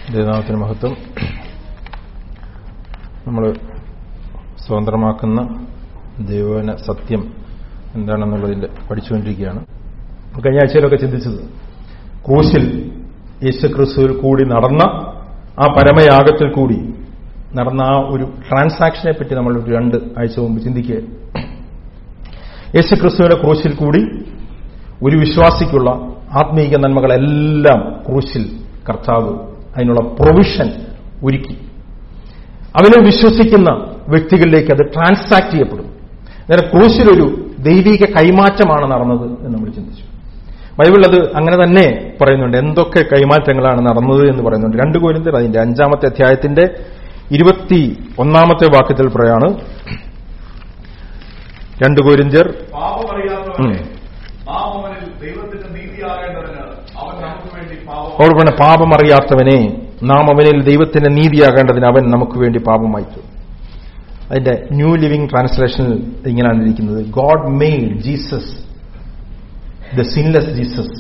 ദൈവനാമത്തിന് മഹത്വം നമ്മൾ സ്വതന്ത്രമാക്കുന്ന ദൈവന സത്യം എന്താണെന്നുള്ളതിന്റെ പഠിച്ചുകൊണ്ടിരിക്കുകയാണ് കഴിഞ്ഞ ആഴ്ചയിലൊക്കെ ചിന്തിച്ചത് ക്രൂശിൽ യേശുക്രിസ്തുവിൽ കൂടി നടന്ന ആ പരമയാഗത്തിൽ കൂടി നടന്ന ആ ഒരു ട്രാൻസാക്ഷനെ പറ്റി നമ്മൾ ഒരു രണ്ട് ആഴ്ച മുമ്പ് ചിന്തിക്കുക യേശുക്രിസ്തുവിന്റെ ക്രൂശിൽ കൂടി ഒരു വിശ്വാസിക്കുള്ള ആത്മീയ നന്മകളെല്ലാം ക്രൂശിൽ കർത്താവ് അതിനുള്ള പ്രൊവിഷൻ ഒരുക്കി അവനെ വിശ്വസിക്കുന്ന വ്യക്തികളിലേക്ക് അത് ട്രാൻസാക്ട് ചെയ്യപ്പെടും നേരെ ക്രൂശിലൊരു ദൈവിക കൈമാറ്റമാണ് നടന്നത് എന്ന് നമ്മൾ ചിന്തിച്ചു ബൈബിൾ അത് അങ്ങനെ തന്നെ പറയുന്നുണ്ട് എന്തൊക്കെ കൈമാറ്റങ്ങളാണ് നടന്നത് എന്ന് പറയുന്നുണ്ട് രണ്ട് കോരിന്തർ അതിന്റെ അഞ്ചാമത്തെ അധ്യായത്തിന്റെ ഇരുപത്തി ഒന്നാമത്തെ വാക്യത്തിൽ പറയാണ് രണ്ട് കോരിന്തർ പാപമറിയാത്തവനെ നാം അവനിൽ ദൈവത്തിന്റെ നീതിയാകേണ്ടതിന് അവൻ നമുക്ക് വേണ്ടി പാപം അവിടെ പറഞ്ഞ പാപമറിയാത്തവനെ നാം അവനിൽ ദൈവത്തിന്റെ നീതിയാകേണ്ടതിന് അവൻ നമുക്ക് വേണ്ടി പാപമായി തീർന്നു. അതിന്റെ ന്യൂ ലിവിംഗ് ട്രാൻസ്ലേഷനിൽ ഇങ്ങനെയാണ് ഇരിക്കുന്നത് God made Jesus the sinless Jesus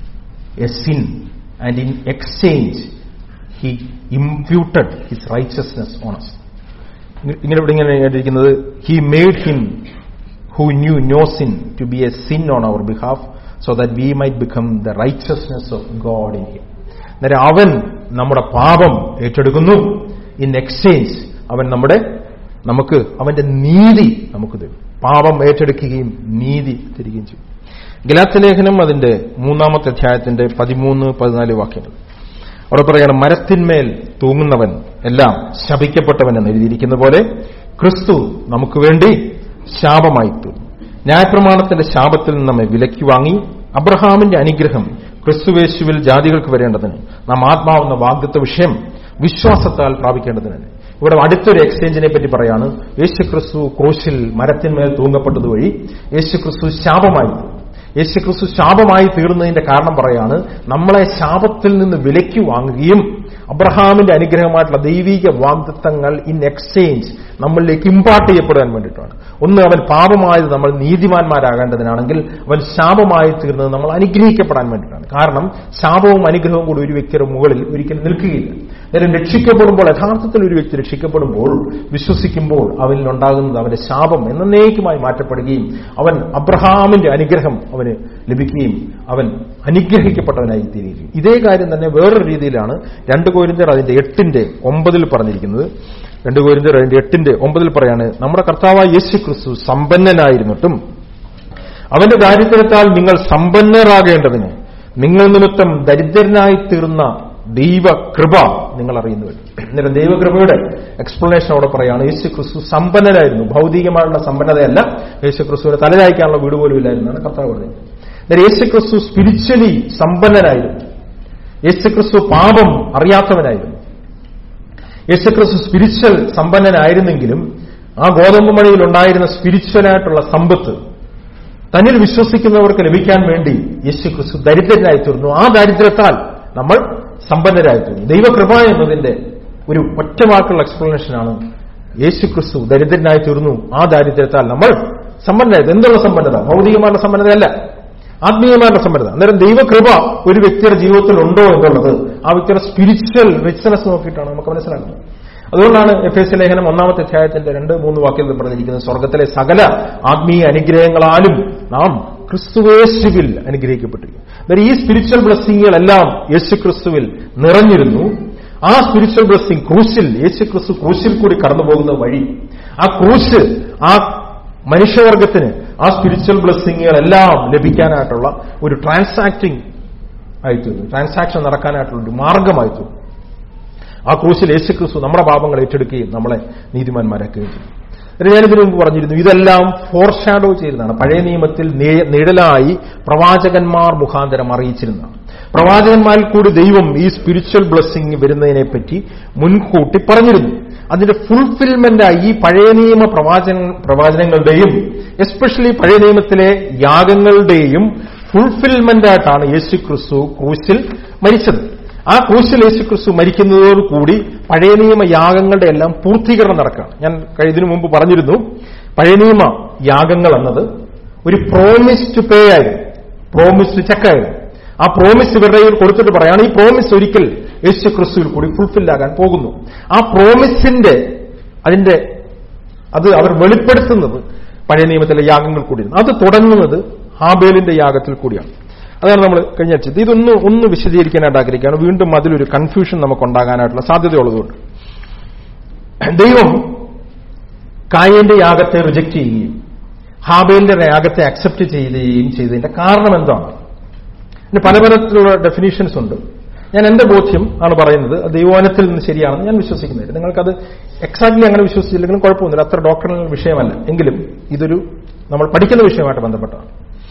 a sin and in exchange he imputed his righteousness on us ഇങ്ങനെ ഇവിടെ ഇങ്ങനെ ഇരിക്കുന്നത് he made him who knew no sin to be a sin on our behalf so that we might become the righteousness of God in him. അന്നേരം അവൻ നമ്മുടെ പാപം ഏറ്റെടുക്കുന്നു in exchange അവൻ നമ്മുടെ നമുക്ക് അവന്റെ നീതി നമുക്ക് തരും പാപം ഏറ്റെടുക്കുകയും നീതി തരികയും ചെയ്യും ഗലാത്ത ലേഖനം അതിന്റെ മൂന്നാമത്തെ അധ്യായത്തിന്റെ പതിമൂന്ന് പതിനാല് വാക്യങ്ങൾ അവിടെ പറയണം മരത്തിന്മേൽ തൂങ്ങുന്നവൻ എല്ലാം ശപിക്കപ്പെട്ടവൻ എന്ന് എഴുതിയിരിക്കുന്ന പോലെ ക്രിസ്തു നമുക്ക് വേണ്ടി ശാപമായി തീർന്നു ന്യായപ്രമാണത്തിന്റെ ശാപത്തിൽ നിന്ന് നമ്മെ വിലക്കി വാങ്ങി അബ്രഹാമിന്റെ അനുഗ്രഹം ക്രിസ്തുവേശുവിൽ ജാതികൾക്ക് വരേണ്ടതിന് നാം ആത്മാവെന്ന വാഗ്ദത്ത വിഷയം വിശ്വാസത്താൽ പ്രാപിക്കേണ്ടതിന് ഇവിടെ അടുത്തൊരു എക്സ്ചേഞ്ചിനെ പറ്റി പറയാണ് യേശു ക്രിസ്തു ക്രൂശിൽ മരത്തിന്മേൽ തൂങ്ങപ്പെട്ടത് വഴി യേശു ക്രിസ്തു ശാപമായി തീർന്നു. യേശു ക്രിസ്തു ശാപമായി തീർന്നതിന്റെ കാരണം പറയാണ് നമ്മളെ ശാപത്തിൽ നിന്ന് വിലയ്ക്ക് വാങ്ങുകയും അബ്രഹാമിന്റെ അനുഗ്രഹമായിട്ടുള്ള ദൈവിക വാഗ്ദത്തങ്ങൾ ഇൻ എക്സ്ചേഞ്ച് നമ്മളിലേക്ക് ഇമ്പാർട്ട് ചെയ്യപ്പെടാൻ വേണ്ടിയിട്ടാണ് ഒന്ന് അവൻ പാപമായത് നമ്മൾ നീതിമാന്മാരാകേണ്ടതിനാണെങ്കിൽ അവൻ ശാപമായി തീർന്നത് നമ്മൾ അനുഗ്രഹിക്കപ്പെടാൻ വേണ്ടിയിട്ടാണ് കാരണം ശാപവും അനുഗ്രഹവും കൂടി ഒരു വ്യക്തിയുടെ മുകളിൽ ഒരിക്കലും നിൽക്കുകയില്ല നേരം രക്ഷിക്കപ്പെടുമ്പോൾ യഥാർത്ഥത്തിൽ ഒരു വ്യക്തി രക്ഷിക്കപ്പെടുമ്പോൾ വിശ്വസിക്കുമ്പോൾ അവനിൽ ഉണ്ടാകുന്നത് അവന്റെ ശാപം എന്നേക്കുമായി മാറ്റപ്പെടുകയും അവൻ അബ്രഹാമിന്റെ അനുഗ്രഹം അവന് ലഭിക്കുകയും അവൻ അനുഗ്രഹിക്കപ്പെട്ടവനായി തീരുകയും ഇതേ കാര്യം തന്നെ വേറൊരു രീതിയിലാണ് രണ്ട് കോരിന്തർ അതിന്റെ എട്ടിന്റെ ഒമ്പതിൽ പറഞ്ഞിരിക്കുന്നത് രണ്ട് കോരിന്തർ അതിന്റെ എട്ടിന്റെ ഒമ്പതിൽ പറയാണ് നമ്മുടെ കർത്താവായ യേശു ക്രിസ്തു സമ്പന്നനായിരുന്നിട്ടും അവന്റെ ദാരിദ്ര്യത്താൽ നിങ്ങൾ സമ്പന്നരാകേണ്ടതിന് നിങ്ങൾ നിമിത്തം ദരിദ്രനായി തീർന്ന ദൈവകൃപ നിങ്ങൾ അറിയുന്നുവല്ലോ അന്നേരം ദൈവകൃപയുടെ എക്സ്പ്ലനേഷൻ അവിടെ പറയാണ് യേശു ക്രിസ്തു സമ്പന്നനായിരുന്നു ഭൗതികമായുള്ള സമ്പന്നതയല്ല യേശു ക്രിസ്തുവിന് തലചായ്ക്കാനുള്ള വീട് പോലും ഇല്ലായിരുന്നാണ് കർത്താവ് പറഞ്ഞത് അന്നേരം യേശു ക്രിസ്തു സ്പിരിച്വലി സമ്പന്നനായിരുന്നു യേശു ക്രിസ്തു പാപം അറിയാത്തവനായിരുന്നു യേശു ക്രിസ്തു സ്പിരിച്വൽ സമ്പന്നനായിരുന്നെങ്കിലും ആ ഗോതമ്പ് മണിയിൽ ഉണ്ടായിരുന്ന സ്പിരിച്വലായിട്ടുള്ള സമ്പത്ത് തന്നിൽ വിശ്വസിക്കുന്നവർക്ക് ലഭിക്കാൻ വേണ്ടി യേശു ക്രിസ്തു ദരിദ്രനായി തീർന്നു ആ ദാരിദ്ര്യത്താൽ നമ്മൾ സമ്പന്നരായി തീർന്നു ദൈവകൃപ എന്നതിന്റെ ഒരു ഒറ്റവാക്കുള്ള എക്സ്പ്ലനേഷനാണ് യേശു ക്രിസ്തു ദരിദ്രനായി തീർന്നു ആ ദാരിദ്ര്യത്താൽ നമ്മൾ സമ്പന്നരായത് എന്തുള്ള സമ്പന്നത ഭൗതികമായുള്ള സമ്പന്നതയല്ല ആത്മീയമായുള്ള സമ്പന്നത അന്നേരം ദൈവകൃപ ഒരു വ്യക്തിയുടെ ജീവിതത്തിൽ ഉണ്ടോ എന്നുള്ളത് ആ വ്യക്തിയുടെ സ്പിരിച്വൽ റിച്ച്നെസ് നോക്കിയിട്ടാണ് നമുക്ക് മനസ്സിലാക്കുന്നത് അതുകൊണ്ടാണ് എഫ് എസ് ലേഖനം ഒന്നാമത്തെ അധ്യായത്തിന്റെ രണ്ട് മൂന്ന് വാക്യത്തിൽ പറഞ്ഞിരിക്കുന്നത് സ്വർഗത്തിലെ സകല ആത്മീയ അനുഗ്രഹങ്ങളാലും നാം ക്രിസ്തുവേശുവിൽ അനുഗ്രഹിക്കപ്പെട്ടിരിക്കുന്നു അന്നേരം ഈ സ്പിരിച്വൽ ബ്ലസ്സിങ്ങുകളെല്ലാം യേശു ക്രിസ്തുവിൽ നിറഞ്ഞിരുന്നു ആ സ്പിരിച്വൽ ബ്ലസ്സിംഗ് ക്രൂശിൽ യേശു ക്രിസ്തു ക്രൂശിൽ കൂടി കടന്നു പോകുന്ന വഴി ആ ക്രൂശ് ആ മനുഷ്യവർഗത്തിന് ആ സ്പിരിച്വൽ ബ്ലസ്സിങ്ങുകളെല്ലാം ലഭിക്കാനായിട്ടുള്ള ഒരു ട്രാൻസാക്ടിങ് ആയിത്തീർന്നു ട്രാൻസാക്ഷൻ നടക്കാനായിട്ടുള്ള ഒരു മാർഗമായിത്തീർന്നു ആ ക്രൂശിൽ യേശു ക്രിസ്തു നമ്മുടെ പാപങ്ങൾ ഏറ്റെടുക്കുകയും നമ്മളെ നീതിമാന്മാരാക്കുകയും ചെയ്യും എന്നിട്ട് ഞാനിതിനു മുമ്പ് പറഞ്ഞിരുന്നു ഇതെല്ലാം ഫോർ ഷാഡോ ചെയ്തതാണ് പഴയ നിയമത്തിൽ നേ- നിഴലായി പ്രവാചകന്മാർ മുഖാന്തരം അറിയിച്ചിരുന്നതാണ് പ്രവാചകന്മാരിൽ കൂടി ദൈവം ഈ സ്പിരിച്വൽ ബ്ലെസ്സിങ് വരുന്നതിനെ പറ്റി മുൻകൂട്ടി പറഞ്ഞിരുന്നു അതിന്റെ ഫുൾഫിൽമെന്റായി ഈ പഴയ നിയമ പ്രവാചന പ്രവാചനങ്ങളുടെയും എസ്പെഷ്യലി പഴയ നിയമത്തിലെ യാഗങ്ങളുടെയും ഫുൾഫിൽമെന്റായിട്ടാണ് യേശു ക്രിസ്തു ക്രൂശിൽ മരിച്ചത് ആ ക്രൂശിൽ യേശു ക്രിസ്തു മരിക്കുന്നതോടുകൂടി പഴയ നിയമ യാഗങ്ങളുടെ എല്ലാം പൂർത്തീകരണം നടക്കുകയാണ് ഞാൻ ഇതിനു മുമ്പ് പറഞ്ഞിരുന്നു പഴയ നിയമ യാഗങ്ങൾ എന്നത് ഒരു പ്രോമിസ് ടു പേ ആയിരുന്നു പ്രോമിസ് ടു ചെക്കായിരുന്നു ആ പ്രോമിസ് ഇവരുടെ കയ്യിൽ കൊടുത്തിട്ട് പറയാണ് ഈ പ്രോമിസ് ഒരിക്കൽ യേശു ക്രിസ്തുവിൽ കൂടി ഫുൾഫിൽ ആകാൻ പോകുന്നു ആ പ്രോമിസിന്റെ അതിന്റെ അത് അവർ വെളിപ്പെടുത്തുന്നത് പഴയ നിയമത്തിലെ യാഗങ്ങൾ കൂടിയാണ് അത് തുടങ്ങുന്നത് ഹാബേലിന്റെ യാഗത്തിൽ കൂടിയാണ് അതാണ് നമ്മൾ കഴിഞ്ഞ ആഴ്ച ഇതൊന്ന് ഒന്ന് വിശദീകരിക്കാനായിട്ട് ആഗ്രഹിക്കുകയാണ് വീണ്ടും അതിലൊരു കൺഫ്യൂഷൻ നമുക്ക് ഉണ്ടാകാനായിട്ടുള്ള സാധ്യതയുള്ളതുകൊണ്ട് ദൈവം കായന്റെ യാഗത്തെ റിജക്ട് ചെയ്യുകയും ഹാബേലിന്റെ യാഗത്തെ അക്സെപ്റ്റ് ചെയ്യുകയും ചെയ്തതിന്റെ കാരണം എന്താണ് ഇതിന് പലതരത്തിലുള്ള ഡെഫിനേഷൻസ് ഉണ്ട് ഞാൻ എന്റെ ബോധ്യം ആണ് പറയുന്നത് അത് ദൈവവനത്തിൽ നിന്ന് ശരിയാണെന്ന് ഞാൻ വിശ്വസിക്കുന്നില്ല നിങ്ങൾക്കത് എക്സാക്ട്ലി അങ്ങനെ വിശ്വസിച്ചില്ലെങ്കിലും കുഴപ്പമൊന്നുമില്ല അത്ര ഡോക്ടറിനൽ വിഷയമല്ല എങ്കിലും ഇതൊരു നമ്മൾ പഠിക്കുന്ന വിഷയമായിട്ട് ബന്ധപ്പെട്ടാണ്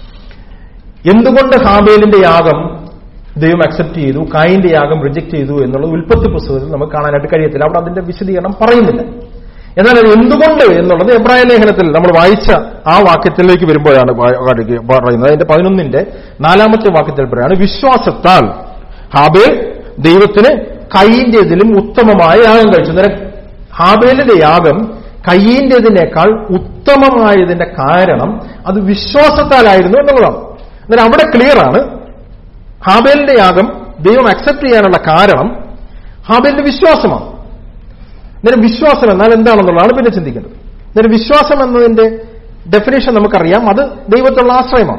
എന്തുകൊണ്ട് ഹാബേലിന്റെ യാഗം ദൈവം അക്സെപ്റ്റ് ചെയ്തു കായിന്റെ യാഗം റിജക്ട് ചെയ്തു എന്നുള്ളത് ഉൽപ്പത്തി പുസ്തകത്തിൽ നമുക്ക് കാണാനായിട്ട് കഴിയത്തില്ല അവിടെ അതിന്റെ വിശദീകരണം പറയുന്നില്ല എന്നാൽ അത് എന്തുകൊണ്ട് എന്നുള്ളത് എബ്രായ ലേഖനത്തിൽ നമ്മൾ വായിച്ച ആ വാക്യത്തിലേക്ക് വരുമ്പോഴാണ് പ- പറയുന്നത് അതിന്റെ പതിനൊന്നിന്റെ നാലാമത്തെ വാക്യത്തിൽ പറയാണ് വിശ്വാസത്താൽ ഹാബേൽ ദൈവത്തിന് കൈയിന്റേതിലും ഉത്തമമായ യാഗം കഴിച്ചു അന്നേരം ഹാബേലിന്റെ യാഗം കയ്യിന്റേതിനേക്കാൾ ഉത്തമമായതിന്റെ കാരണം അത് വിശ്വാസത്താലായിരുന്നു എന്നുള്ളതാണ് അന്നേരം അവിടെ ക്ലിയർ ആണ് ഹാബേലിന്റെ യാഗം ദൈവം അക്സെപ്റ്റ് ചെയ്യാനുള്ള കാരണം ഹാബേലിന്റെ വിശ്വാസമാണ് അന്നേരം വിശ്വാസം എന്നാൽ എന്താണെന്നുള്ളതാണ് പിന്നെ ചിന്തിക്കേണ്ടത് അന്നേരം വിശ്വാസം എന്നതിന്റെ ഡെഫിനേഷൻ നമുക്കറിയാം അത് ദൈവത്തിലുള്ള ആശ്രയമാണ്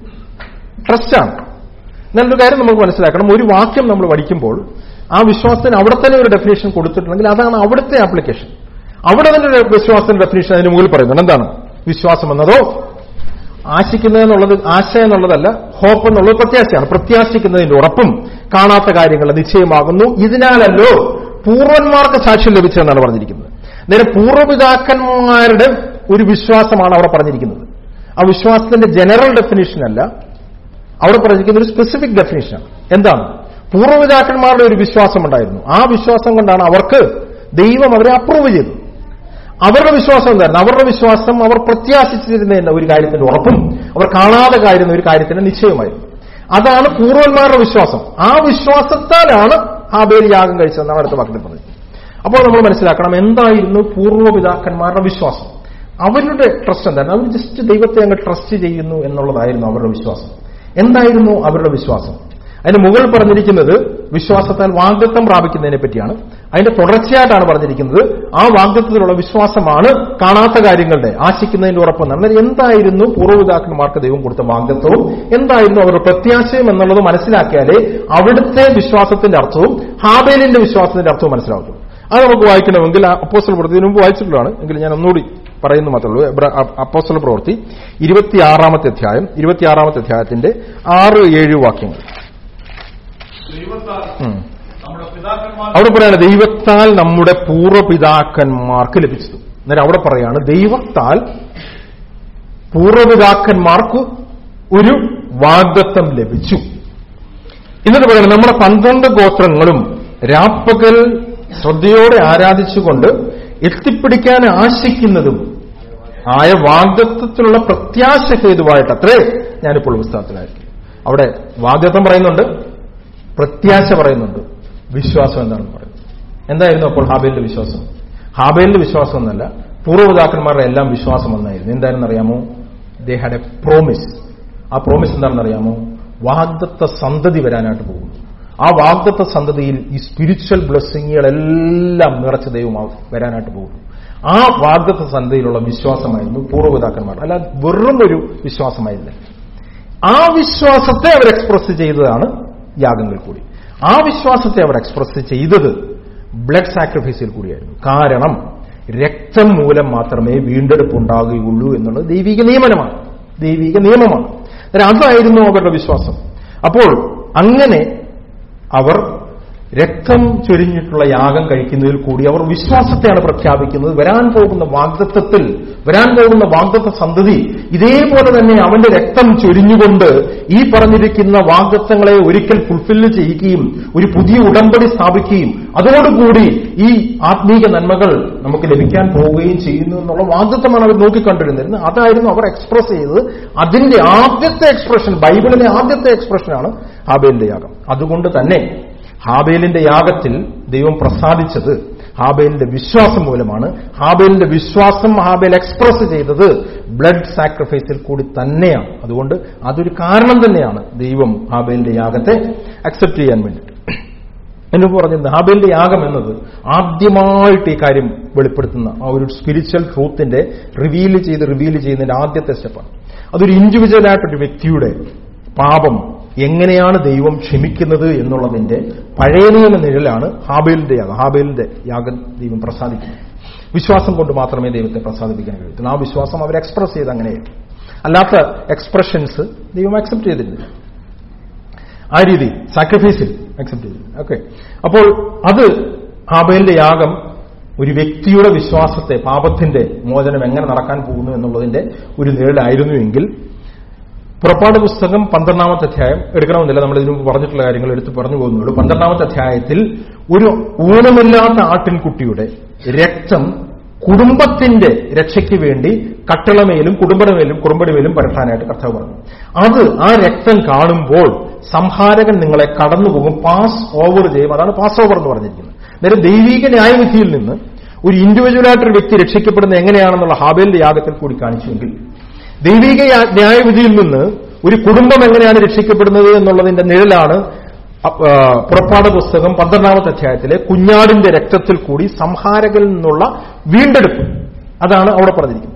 ട്രസ്റ്റാണ് എന്നാൽ ഒരു കാര്യം നമുക്ക് മനസ്സിലാക്കണം ഒരു വാക്യം നമ്മൾ പഠിക്കുമ്പോൾ ആ വിശ്വാസത്തിന് അവിടെ തന്നെ ഒരു ഡെഫിനേഷൻ കൊടുത്തിട്ടുണ്ടെങ്കിൽ അതാണ് അവിടുത്തെ ആപ്ലിക്കേഷൻ അവിടെ തന്നെ ഒരു വിശ്വാസത്തിന്റെ ഡെഫിനേഷൻ അതിന് മുകളിൽ പറയുന്നുണ്ട് എന്താണ് വിശ്വാസം എന്നതോ ആശിക്കുന്നത് എന്നുള്ളത് ആശ എന്നുള്ളതല്ല ഹോപ്പ് എന്നുള്ളത് പ്രത്യാശയാണ് പ്രത്യാശിക്കുന്നതിന്റെ ഉറപ്പും കാണാത്ത കാര്യങ്ങൾ നിശ്ചയമാകുന്നു ഇതിനാലല്ലോ പൂർവന്മാർക്ക് സാക്ഷ്യം ലഭിച്ചതെന്നാണ് പറഞ്ഞിരിക്കുന്നത് നേരെ പൂർവ്വപിതാക്കന്മാരുടെ ഒരു വിശ്വാസമാണ് അവിടെ പറഞ്ഞിരിക്കുന്നത് ആ വിശ്വാസത്തിന്റെ ജനറൽ ഡെഫിനേഷൻ അല്ല അവിടെ പറഞ്ഞിരിക്കുന്ന ഒരു സ്പെസിഫിക് ഡെഫിനേഷനാണ് എന്താണ് പൂർവ്വപിതാക്കന്മാരുടെ ഒരു വിശ്വാസം ഉണ്ടായിരുന്നു ആ വിശ്വാസം കൊണ്ടാണ് അവർക്ക് ദൈവം അവരെ അപ്രൂവ് ചെയ്തത് അവരുടെ വിശ്വാസം എന്തായിരുന്നു അവരുടെ വിശ്വാസം അവർ പ്രത്യാശിച്ചിരുന്ന ഒരു കാര്യത്തിന്റെ ഉറപ്പും അവർ കാണാതെ കാര്യന്ന ഒരു കാര്യത്തിന്റെ നിശ്ചയമായിരുന്നു അതാണ് പൂർവന്മാരുടെ വിശ്വാസം ആ വിശ്വാസത്താലാണ് ഹാബേൽ യാഗം കഴിച്ചതെന്നാണ് അടുത്ത വാക്കിൽ പറഞ്ഞത് അപ്പോൾ നമ്മൾ മനസ്സിലാക്കണം എന്തായിരുന്നു പൂർവ്വപിതാക്കന്മാരുടെ വിശ്വാസം അവരുടെ ട്രസ്റ്റ് എന്തായിരുന്നു അവർ ജസ്റ്റ് ദൈവത്തെ അങ്ങ് ട്രസ്റ്റ് ചെയ്യുന്നു എന്നുള്ളതായിരുന്നു അവരുടെ വിശ്വാസം എന്തായിരുന്നു അവരുടെ വിശ്വാസം അതിന് മുകളിൽ പറഞ്ഞിരിക്കുന്നത് വിശ്വാസത്താൽ വാഗ്ദത്വം പ്രാപിക്കുന്നതിനെ പറ്റിയാണ് അതിന്റെ തുടർച്ചയായിട്ടാണ് പറഞ്ഞിരിക്കുന്നത് ആ വാഗ്ദത്വത്തിലുള്ള വിശ്വാസമാണ് കാണാത്ത കാര്യങ്ങളുടെ ആശിക്കുന്നതിന്റെ ഉറപ്പെന്ന് എന്നാൽ എന്തായിരുന്നു പൂർവ്വപിതാക്കന്മാർക്ക് ദൈവം കൊടുത്ത വാഗ്ദത്വവും എന്തായിരുന്നു അവരുടെ പ്രത്യാശയും എന്നുള്ളത് മനസ്സിലാക്കിയാലേ അവിടുത്തെ വിശ്വാസത്തിന്റെ അർത്ഥവും ഹാബേലിന്റെ വിശ്വാസത്തിന്റെ അർത്ഥവും മനസ്സിലാകത്തുള്ളൂ അത് നമുക്ക് വായിക്കണമെങ്കിൽ അപ്പോസ്റ്റൽ പ്രവൃത്തി ഇതിനു മുമ്പ് വായിച്ചിട്ടുള്ളതാണ് എങ്കിൽ ഞാൻ ഒന്നുകൂടി പറയുന്നു മാത്രമേ ഉള്ളൂ എബ്ര- അ- അപ്പോസ്റ്റൽ പ്രവൃത്തി ഇരുപത്തിയാറാമത്തെ അധ്യായം ഇരുപത്തിയാറാമത്തെ അധ്യായത്തിന്റെ ആറ് ഏഴ് വാക്യങ്ങൾ ദൈവത്താൽ ഉം. നമ്മുടെ പിതാക്കന്മാർ അവിടെ പറയാണ് ദൈവത്താൽ നമ്മുടെ പൂർവ്വപിതാക്കന്മാർക്ക് ലഭിച്ചത് അന്നേരം അവിടെ പറയാണ് ദൈവത്താൽ പൂർവ്വപിതാക്കന്മാർക്ക് ഒരു വാഗ്ദത്വം ലഭിച്ചു എന്നിട്ട് പറയുന്നത് നമ്മുടെ പന്ത്രണ്ട് ഗോത്രങ്ങളും രാപ്പകൽ ശ്രദ്ധയോടെ ആരാധിച്ചുകൊണ്ട് എത്തിപ്പിടിക്കാൻ ആശിക്കുന്നതും ആയ വാഗ്ദത്വത്തിലുള്ള പ്രത്യാശ ഹേതുവായിട്ട് അത്രേ ഞാനിപ്പോൾ പുസ്തകത്തിലായിരിക്കും അവിടെ വാഗ്ദത്വം പറയുന്നുണ്ട് പ്രത്യാശ പറയുന്നുണ്ട് വിശ്വാസം എന്താണെന്ന് പറയുന്നത് എന്തായിരുന്നു അപ്പോൾ ഹാബേലിന്റെ വിശ്വാസം ഹാബേലിന്റെ വിശ്വാസം എന്നല്ല പൂർവ്വപിതാക്കന്മാരുടെ എല്ലാം വിശ്വാസം എന്നായിരുന്നു എന്താണെന്ന് അറിയാമോ ദേ ഹാഡ് എ പ്രോമിസ് ആ പ്രോമിസ് എന്താണെന്ന് അറിയാമോ വാഗ്ദത്ത സന്തതി വരാനായിട്ട് പോകുന്നു ആ വാഗ്ദത്ത സന്തതിയിൽ ഈ സ്പിരിച്വൽ ബ്ലെസ്സിങ്ങുകളെല്ലാം നിറച്ച ദൈവം വരാനായിട്ട് പോകുന്നു ആ വാഗ്ദത്ത സന്തതിയിലുള്ള വിശ്വാസമായിരുന്നു പൂർവ്വപിതാക്കന്മാർ അല്ല വെറും ഒരു വിശ്വാസമായിരുന്നില്ല ആ വിശ്വാസത്തെ അവർ എക്സ്പ്രസ് ചെയ്തതാണ് യാഗങ്ങൾ കൂടി ആ വിശ്വാസത്തെ അവർ എക്സ്പ്രസ് ചെയ്തത് ബ്ലഡ് സാക്രിഫൈസിൽ കൂടിയായിരുന്നു കാരണം രക്തം മൂലം മാത്രമേ വീണ്ടെടുപ്പ് ഉണ്ടാകുകയുള്ളൂ എന്നുള്ളത് ദൈവിക നിയമനമാണ് ദൈവിക നിയമമാണ് അന്നേരം അതായിരുന്നു അവരുടെ വിശ്വാസം അപ്പോൾ അങ്ങനെ അവർ രക്തം ചൊരിഞ്ഞിട്ടുള്ള യാഗം കഴിക്കുന്നതിൽ കൂടി അവർ വിശ്വാസത്തെയാണ് പ്രഖ്യാപിക്കുന്നത് വരാൻ പോകുന്ന വാഗ്ദത്വത്തിൽ വരാൻ പോകുന്ന വാഗ്ദത്വ സന്തതി ഇതേപോലെ തന്നെ അവന്റെ രക്തം ചൊരിഞ്ഞുകൊണ്ട് ഈ പറഞ്ഞിരിക്കുന്ന വാഗ്ദത്വങ്ങളെ ഒരിക്കൽ ഫുൾഫില്ല് ചെയ്യുകയും ഒരു പുതിയ ഉടമ്പടി സ്ഥാപിക്കുകയും അതോടുകൂടി ഈ ആത്മീക നന്മകൾ നമുക്ക് ലഭിക്കാൻ പോവുകയും ചെയ്യുന്നു എന്നുള്ള വാഗ്ദത്വമാണ് അവർ നോക്കിക്കണ്ടിരുന്നത് അതായിരുന്നു അവർ എക്സ്പ്രസ് ചെയ്തത് അതിന്റെ ആദ്യത്തെ എക്സ്പ്രഷൻ ബൈബിളിലെ ആദ്യത്തെ എക്സ്പ്രഷനാണ് ഹാബേലിന്റെ യാഗം അതുകൊണ്ട് തന്നെ ഹാബേലിന്റെ യാഗത്തിൽ ദൈവം പ്രസാദിച്ചത് ഹാബേലിന്റെ വിശ്വാസം മൂലമാണ് ഹാബേലിന്റെ വിശ്വാസം ഹാബേൽ എക്സ്പ്രസ് ചെയ്തത് ബ്ലഡ് സാക്രിഫൈസിൽ കൂടി തന്നെയാണ് അതുകൊണ്ട് അതൊരു കാരണം തന്നെയാണ് ദൈവം ഹാബേലിന്റെ യാഗത്തെ അക്സെപ്റ്റ് ചെയ്യാൻ വേണ്ടിയിട്ട് എന്ന് പറഞ്ഞത് ഹാബേലിന്റെ യാഗം എന്നത് ആദ്യമായിട്ട് ഈ കാര്യം വെളിപ്പെടുത്തുന്ന ആ ഒരു സ്പിരിച്വൽ ട്രൂത്തിന്റെ റിവീൽ ചെയ്ത് റിവീൽ ചെയ്യുന്നതിന്റെ ആദ്യത്തെ സ്റ്റെപ്പാണ് അതൊരു ഇൻഡിവിജ്വൽ ആയിട്ടൊരു വ്യക്തിയുടെ പാപം എങ്ങനെയാണ് ദൈവം ക്ഷമിക്കുന്നത് എന്നുള്ളതിന്റെ പഴയ നിയമ നിഴലാണ് ഹാബേലിന്റെ യാഗം ഹാബേലിന്റെ യാഗം ദൈവം പ്രസാദിക്കുന്നത് വിശ്വാസം കൊണ്ട് മാത്രമേ ദൈവത്തെ പ്രസാദിപ്പിക്കാൻ കഴിയത്തുള്ളൂ ആ വിശ്വാസം അവർ എക്സ്പ്രസ് ചെയ്ത് അങ്ങനെയാണ് അല്ലാത്ത എക്സ്പ്രഷൻസ് ദൈവം അക്സെപ്റ്റ് ചെയ്തിരുന്നില്ല ആ രീതി സാക്രിഫൈസിൽ അക്സെപ്റ്റ് ചെയ്തു ഓക്കെ അപ്പോൾ അത് ഹാബേലിന്റെ യാഗം ഒരു വ്യക്തിയുടെ വിശ്വാസത്തെ പാപത്തിന്റെ മോചനം എങ്ങനെ നടക്കാൻ പോകുന്നു എന്നുള്ളതിന്റെ ഒരു നിഴലായിരുന്നുവെങ്കിൽ പുറപ്പാട് പുസ്തകം പന്ത്രണ്ടാമത്തെ അധ്യായം എടുക്കണമെന്നില്ല നമ്മൾ ഇതിനു മുമ്പ് പറഞ്ഞിട്ടുള്ള കാര്യങ്ങൾ എടുത്ത് പറഞ്ഞു പോകുന്നുള്ളൂ പന്ത്രണ്ടാമത്തെ അധ്യായത്തിൽ ഒരു ഊനമില്ലാത്ത ആട്ടിൻകുട്ടിയുടെ രക്തം കുടുംബത്തിന്റെ രക്ഷയ്ക്ക് വേണ്ടി കട്ടിളമേലും കുടുംബടമേലും കുറുമ്പടിമേലും പരത്താനായിട്ട് കർത്താവ് പറഞ്ഞു അത് ആ രക്തം കാണുമ്പോൾ സംഹാരകൻ നിങ്ങളെ കടന്നുപോകും പാസ് ഓവർ ചെയ്യും അതാണ് പാസ് ഓവർ എന്ന് പറഞ്ഞിരിക്കുന്നത് നേരെ ദൈവിക ന്യായവിധിയിൽ നിന്ന് ഒരു ഇൻഡിവിജ്വലായിട്ടൊരു വ്യക്തി രക്ഷിക്കപ്പെടുന്നത് എങ്ങനെയാണെന്നുള്ള ഹാബേലിന്റെ യാഗത്തിൽ കൂടി കാണിച്ചുവെങ്കിൽ ദൈവിക യാ- ന്യായവിധിയിൽ നിന്ന് ഒരു കുടുംബം എങ്ങനെയാണ് രക്ഷിക്കപ്പെടുന്നത് എന്നുള്ളതിന്റെ നിഴലാണ് അ- ആ, പുറപ്പാട് പുസ്തകം പന്ത്രണ്ടാമത്തെ അധ്യായത്തിലെ കുഞ്ഞാടിന്റെ രക്തത്തിൽ കൂടി സംഹാരകനിൽ നിന്നുള്ള വീണ്ടെടുപ്പ് അതാണ് അവിടെ പറഞ്ഞിരിക്കുന്നത്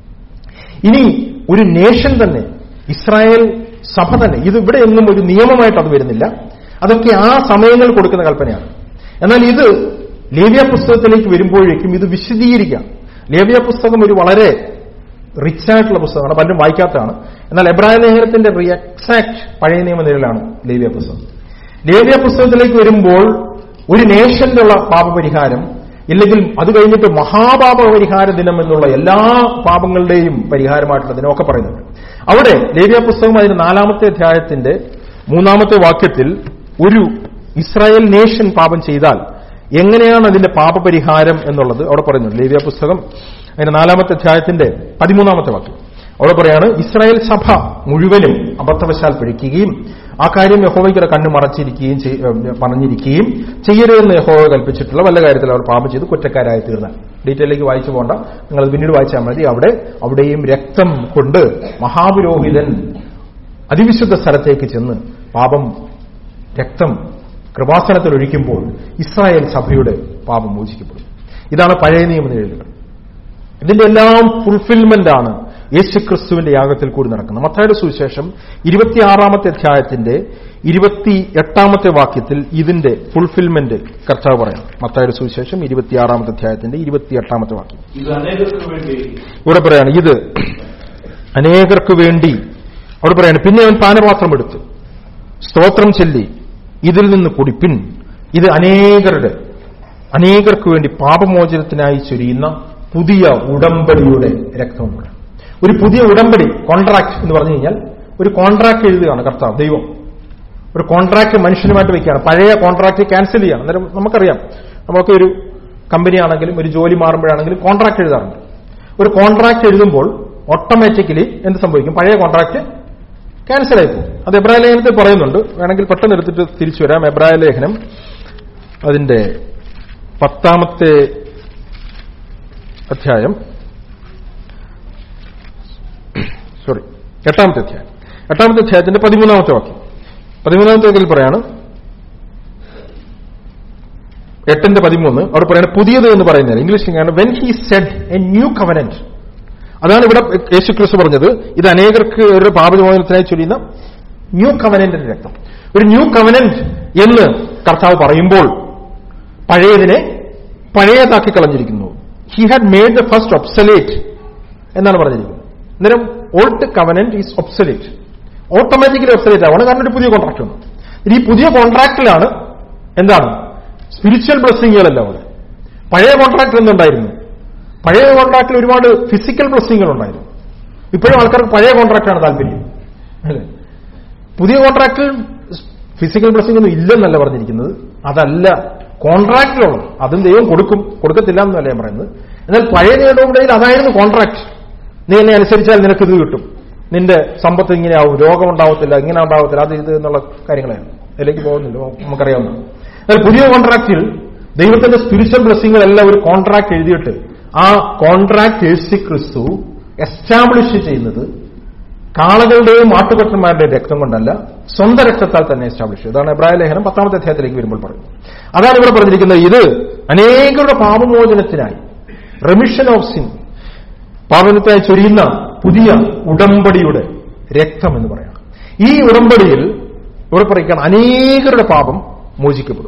ഇനി ഒരു നേഷൻ തന്നെ ഇസ്രായേൽ സഭ തന്നെ ഇത് ഇവിടെ എങ്ങും ഒരു നിയമമായിട്ട് അത് വരുന്നില്ല അതൊക്കെ ആ സമയങ്ങൾ കൊടുക്കുന്ന കൽപ്പനയാണ് എന്നാൽ ഇത് ലേവ്യ പുസ്തകത്തിലേക്ക് വരുമ്പോഴേക്കും ഇത് വിശദീകരിക്കാം ലേവ്യ പുസ്തകം ഒരു വളരെ റിച്ച് ആയിട്ടുള്ള പുസ്തകമാണ് പലരും വായിക്കാത്തതാണ് എന്നാൽ എബ്രാഹിം ലേഖനത്തിന്റെ എക്സാക്ട് പഴയ നിയമ നിഴലാണ് ലേവ്യ പുസ്തകം ലേവ്യ പുസ്തകത്തിലേക്ക് വരുമ്പോൾ ഒരു നേഷനിലുള്ള പാപപരിഹാരം ഇല്ലെങ്കിൽ അത് കഴിഞ്ഞിട്ട് മഹാപാപ പരിഹാര ദിനം എന്നുള്ള എല്ലാ പാപങ്ങളുടെയും പരിഹാരമായിട്ടുള്ള ദിനമൊക്കെ പറയുന്നുണ്ട് അവിടെ ലേവ്യ പുസ്തകം അതിന്റെ നാലാമത്തെ അധ്യായത്തിന്റെ മൂന്നാമത്തെ വാക്യത്തിൽ ഒരു ഇസ്രായേൽ നേഷൻ പാപം ചെയ്താൽ എങ്ങനെയാണ് അതിന്റെ പാപപരിഹാരം എന്നുള്ളത് അവിടെ പറയുന്നുണ്ട് ലേവ്യ പുസ്തകം അതിന്റെ നാലാമത്തെ അധ്യായത്തിന്റെ പതിമൂന്നാമത്തെ വാക്യം അവിടെ പറയാണ് ഇസ്രായേൽ സഭ മുഴുവനും അബദ്ധവശാൽ പിഴയ്ക്കുകയും ആ കാര്യം യഹോവയ്ക്കുടെ കണ്ണ് മറച്ചിരിക്കുകയും ചെയ്- ഏഹ് പറഞ്ഞിരിക്കുകയും ചെയ്യരുതെന്ന് യഹോവ കൽപ്പിച്ചിട്ടുള്ള വല്ല കാര്യത്തിൽ അവർ പാപം ചെയ്ത് കുറ്റക്കാരായി തീർന്നാൽ ഡീറ്റെയിലേക്ക് വായിച്ചു പോകണ്ട നിങ്ങൾ പിന്നീട് വായിച്ചാൽ മതി അവിടെ അവിടെയും രക്തം കൊണ്ട് മഹാപുരോഹിതൻ അതിവിശുദ്ധ സ്ഥലത്തേക്ക് ചെന്ന് പാപം രക്തം കൃപാസനത്തിൽ ഒഴിക്കുമ്പോൾ ഇസ്രായേൽ സഭയുടെ പാപം മോചിക്കപ്പെടും ഇതാണ് പഴയ നിയമ നിഴലുകൾ ഇതിന്റെ എല്ലാം ഫുൾഫിൽമെന്റ് ആണ് യേശുക്രിസ്തുവിന്റെ യാഗത്തിൽ കൂടി നടക്കുന്നത് മത്തായുടെ സുവിശേഷം ഇരുപത്തിയാറാമത്തെ അധ്യായത്തിന്റെ ഇരുപത്തി എട്ടാമത്തെ വാക്യത്തിൽ ഇതിന്റെ ഫുൾഫിൽമെന്റ് കർത്താവ് പറയാം മത്തായുടെ സുവിശേഷം ഇരുപത്തിയാറാമത്തെ അധ്യായത്തിന്റെ ഇരുപത്തിയെട്ടാമത്തെ വാക്യം ഇത് അനേകർക്ക് വേണ്ടി ഇവിടെ പറയാണ് ഇത് അനേകർക്ക് വേണ്ടി അവിടെ പറയാണ് പിന്നെ അവൻ പാനപാത്രം എടുത്തു സ്തോത്രം ചൊല്ലി ഇതിൽ നിന്ന് കുടിപ്പിൻ ഇത് അനേകരുടെ അനേകർക്ക് വേണ്ടി പാപമോചനത്തിനായി ചൊരിയുന്ന പുതിയ ഉടമ്പടിയുടെ രക്തമുണ്ട് ഒരു പുതിയ ഉടമ്പടി കോൺട്രാക്ട് എന്ന് പറഞ്ഞു കഴിഞ്ഞാൽ ഒരു കോൺട്രാക്ട് എഴുതുകയാണ് കർത്താവ് ദൈവം ഒരു കോൺട്രാക്ട് മനുഷ്യനുമായിട്ട് വെക്കുകയാണ് പഴയ കോൺട്രാക്ട് ക്യാൻസൽ ചെയ്യണം അന്നേരം നമുക്കറിയാം നമ്മളൊക്കെ ഒരു കമ്പനി ആണെങ്കിലും ഒരു ജോലി മാറുമ്പോഴാണെങ്കിലും കോൺട്രാക്ട് എഴുതാറുണ്ട് ഒരു കോൺട്രാക്ട് എഴുതുമ്പോൾ ഓട്ടോമാറ്റിക്കലി എന്ത് സംഭവിക്കും പഴയ കോൺട്രാക്ട് ക്യാൻസൽ ആയി പോകും അത് എബ്രായ ലേഖനത്തിൽ പറയുന്നുണ്ട് വേണമെങ്കിൽ പെട്ടെന്ന് എടുത്തിട്ട് തിരിച്ചു വരാം എബ്രായ ലേഖനം അതിന്റെ പത്താമത്തെ അധ്യായം സോറി എട്ടാമത്തെ അധ്യായം എട്ടാമത്തെ അധ്യായത്തിന്റെ പതിമൂന്നാമത്തെ വാക്യം പതിമൂന്നാമത്തെ വാക്യത്തിൽ പറയാണ് എട്ടിന്റെ പതിമൂന്ന് അവിടെ പറയാണ് പുതിയത് എന്ന് പറയുന്നത് ഇംഗ്ലീഷിലാണ് when he said a new covenant അതാണ് ഇവിടെ യേശു ക്രിസ്തു പറഞ്ഞത് ഇത് അനേകർക്ക് ഒരു പാപമോചനത്തിനായി ചൊല്ലുന്ന ന്യൂ കവനന്റിന്റെ രക്തം ഒരു ന്യൂ കവനന്റ് എന്ന് കർത്താവ് പറയുമ്പോൾ പഴയതിനെ പഴയതാക്കി കളഞ്ഞിരിക്കുന്നു he had made the first obsolete എന്നാണ് പറഞ്ഞിരിക്കുന്നത് അന്നേരം old covenant is obsolete automatically obsolete ആവണം കാരണം ഒരു പുതിയ കോൺട്രാക്ട് വന്നു ഇനി ഈ പുതിയ കോൺട്രാക്റ്റിലാണ് എന്താണ് സ്പിരിച്വൽ ബ്ലെസ്സിങ്ങുകളല്ല അവിടെ പഴയ കോൺട്രാക്ട് എന്തുണ്ടായിരുന്നു പഴയ കോൺട്രാക്റ്റിൽ ഒരുപാട് ഫിസിക്കൽ ബ്ലെസ്സിങ്ങുകൾ ഉണ്ടായിരുന്നു ഇപ്പോഴും ആൾക്കാർക്ക് പഴയ കോൺട്രാക്റ്റാണ് താല്പര്യം അല്ലേ പുതിയ കോൺട്രാക്റ്റിൽ ഫിസിക്കൽ ബ്ലെസ്സിംഗ് ഒന്നും ഇല്ലെന്നല്ല പറഞ്ഞിരിക്കുന്നത് അതല്ല കോൺട്രാക്റ്റിലുള്ളത് അതും ദൈവം കൊടുക്കും കൊടുക്കത്തില്ല എന്നല്ല ഞാൻ പറയുന്നത് എന്നാൽ പഴയ നിയമത്തിനിടയിൽ അതായിരുന്നു കോൺട്രാക്ട് നീ എന്നെ അനുസരിച്ചാൽ നിനക്ക് ഇത് കിട്ടും നിന്റെ സമ്പത്ത് ഇങ്ങനെയാവും രോഗം ഉണ്ടാവത്തില്ല ഇങ്ങനെ ഉണ്ടാവത്തില്ല അത് ഇത് എന്നുള്ള കാര്യങ്ങളായിരുന്നു അതിലേക്ക് പോകുന്നില്ല നമുക്കറിയാവുന്ന എന്നാൽ പുതിയ കോൺട്രാക്റ്റിൽ ദൈവത്തിന്റെ സ്പിരിച്വൽ ബ്ലെസ്സിങ്ങുകളെല്ലാം ഒരു കോൺട്രാക്ട് എഴുതിയിട്ട് ആ കോൺട്രാക്ട് യേശു ക്രിസ്തു എസ്റ്റാബ്ലിഷ് ചെയ്യുന്നത് കാളകളുടെയും ആട്ടുകൊറ്റന്മാരുടെയും രക്തം കൊണ്ടല്ല സ്വന്തം രക്തത്താൽ തന്നെ എസ്റ്റാബ്ലിഷ് ചെയ്തു അതാണ് എബ്രായ ലേഖനം പത്താമത്തെ അധ്യായത്തിലേക്ക് വരുമ്പോൾ പറയുന്നത് അതാണ് ഇവിടെ പറഞ്ഞിരിക്കുന്നത് ഇത് അനേകരുടെ പാപമോചനത്തിനായി റെമിഷൻ ഓഫ് സിൻ പാപനത്തിനായി ചൊരിയുന്ന പുതിയ ഉടമ്പടിയുടെ രക്തം എന്ന് പറയാം ഈ ഉടമ്പടിയിൽ ഇവിടെ പറയുകയാണ് അനേകരുടെ പാപം മോചിക്കപ്പെടും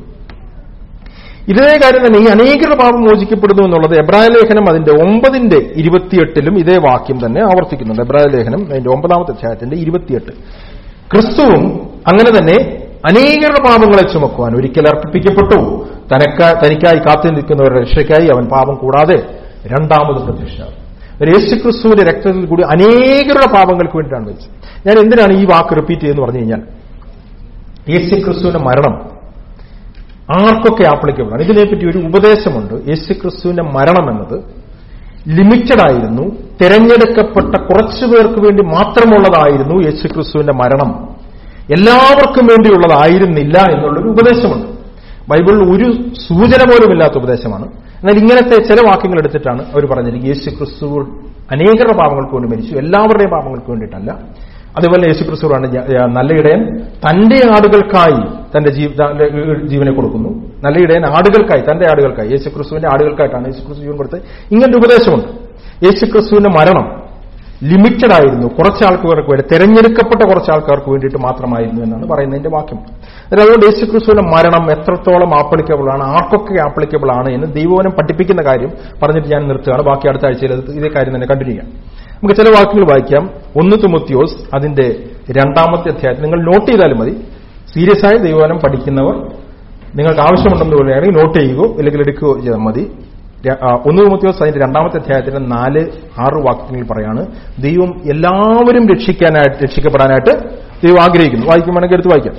ഇതേ കാര്യം തന്നെ ഈ അനേകരുടെ പാപം മോചിക്കപ്പെടുന്നു എന്നുള്ളത് എബ്രായ ലേഖനം അതിന്റെ ഒമ്പതിന്റെ ഇരുപത്തിയെട്ടിലും ഇതേ വാക്യം തന്നെ ആവർത്തിക്കുന്നുണ്ട് എബ്രായ ലേഖനം അതിന്റെ ഒമ്പതാമത്തെ അധ്യായത്തിന്റെ ഇരുപത്തിയെട്ട് ക്രിസ്തുവും അങ്ങനെ തന്നെ അനേകരുടെ പാപങ്ങളെ ചുമക്കുവാൻ ഒരിക്കൽ അർപ്പിക്കപ്പെട്ടു തനക്ക തനിക്കായി കാത്തു നിൽക്കുന്നവരുടെ രക്ഷയ്ക്കായി അവൻ പാപം കൂടാതെ രണ്ടാമത് പ്രത്യക്ഷനാകും ഒരു യേശുക്രിസ്തുവിന്റെ രക്തത്തിൽ കൂടി അനേകരുടെ പാപങ്ങൾക്ക് വേണ്ടിയിട്ടാണ് വെച്ചത് ഞാൻ എന്തിനാണ് ഈ വാക്ക് റിപ്പീറ്റ് ചെയ്തെന്ന് പറഞ്ഞു കഴിഞ്ഞാൽ യേശുക്രിസ്തുവിന്റെ മരണം ആർക്കൊക്കെ ആപ്ലിക്കബിൾ ആണ് ഇതിനെപ്പറ്റി ഒരു ഉപദേശമുണ്ട് യേശുക്രിസ്തുവിന്റെ മരണം എന്നത് ലിമിറ്റഡ് ആയിരുന്നു തിരഞ്ഞെടുക്കപ്പെട്ട കുറച്ചു പേർക്ക് വേണ്ടി മാത്രമുള്ളതായിരുന്നു യേശുക്രിസ്തുവിന്റെ മരണം എല്ലാവർക്കും വേണ്ടിയുള്ളതായിരുന്നില്ല എന്നുള്ളൊരു ഉപദേശമുണ്ട് ബൈബിളിൽ ഒരു സൂചന പോലും ഇല്ലാത്ത ഉപദേശമാണ് എന്നാൽ ഇങ്ങനത്തെ ചില വാക്യങ്ങൾ എടുത്തിട്ടാണ് അവർ പറഞ്ഞിരിക്കുന്നത് യേശു ക്രിസ്തു അനേകരുടെ പാപങ്ങൾക്ക് വേണ്ടി മരിച്ചു എല്ലാവരുടെയും പാപങ്ങൾക്ക് വേണ്ടിയിട്ടല്ല അതുപോലെ യേശു ക്രിസ്തുവാണ് നല്ല ഇടയൻ തന്റെ ആടുകൾക്കായി തന്റെ ജീവനെ കൊടുക്കുന്നു നല്ല ഇടയൻ ആടുകൾക്കായി തന്റെ ആടുകൾക്കായി യേശു ക്രിസ്തുവിന്റെ ആടുകൾക്കായിട്ടാണ് യേശു ക്രിസ്തു ജീവൻ കൊടുത്തത് ഇങ്ങനത്തെ ഉപദേശമുണ്ട് യേശു ക്രിസ്തുവിന്റെ മരണം ലിമിറ്റഡ് ആയിരുന്നു കുറച്ച് ആൾക്കാർക്ക് വേണ്ടി തെരഞ്ഞെടുക്കപ്പെട്ട കുറച്ച് ആൾക്കാർക്ക് വേണ്ടിയിട്ട് മാത്രമായിരുന്നു എന്നാണ് പറയുന്നതിന്റെ വാക്യം അതുകൊണ്ട് യേശു ക്രിസ്തുവിന്റെ മരണം എത്രത്തോളം ആപ്ലിക്കബിൾ ആണ് ആർക്കൊക്കെ ആപ്ലിക്കബിൾ ആണ് എന്ന് ദൈവവനം പഠിപ്പിക്കുന്ന കാര്യം പറഞ്ഞിട്ട് ഞാൻ നിർത്തുകയാണ് ബാക്കി അടുത്ത ആഴ്ചയിൽ ഇതേ കാര്യം തന്നെ കണ്ടിന്യൂ ചെയ്യാം നമുക്ക് ചില വാക്കുകൾ വായിക്കാം ഒന്ന് തുമുത്തിയോസ് അതിന്റെ രണ്ടാമത്തെ അധ്യായത്തിൽ നിങ്ങൾ നോട്ട് ചെയ്താലും മതി സീരിയസ് ആയി ദൈവവനം പഠിക്കുന്നവർ നിങ്ങൾക്ക് ആവശ്യമുണ്ടെന്ന് പറയുകയാണെങ്കിൽ നോട്ട് ചെയ്യുകയോ അല്ലെങ്കിൽ എടുക്കുകയോ ചെയ്താൽ മതി ഒന്ന് തുമുത്തിയോസ് അതിന്റെ രണ്ടാമത്തെ അധ്യായത്തിന്റെ നാല് ആറ് വാക്യങ്ങളിൽ പറയാണ് ദൈവം എല്ലാവരും രക്ഷിക്കാനായിട്ട് രക്ഷിക്കപ്പെടാനായിട്ട് ദൈവം ആഗ്രഹിക്കുന്നു വായിക്കുവാണെങ്കിൽ എടുത്ത് വായിക്കാം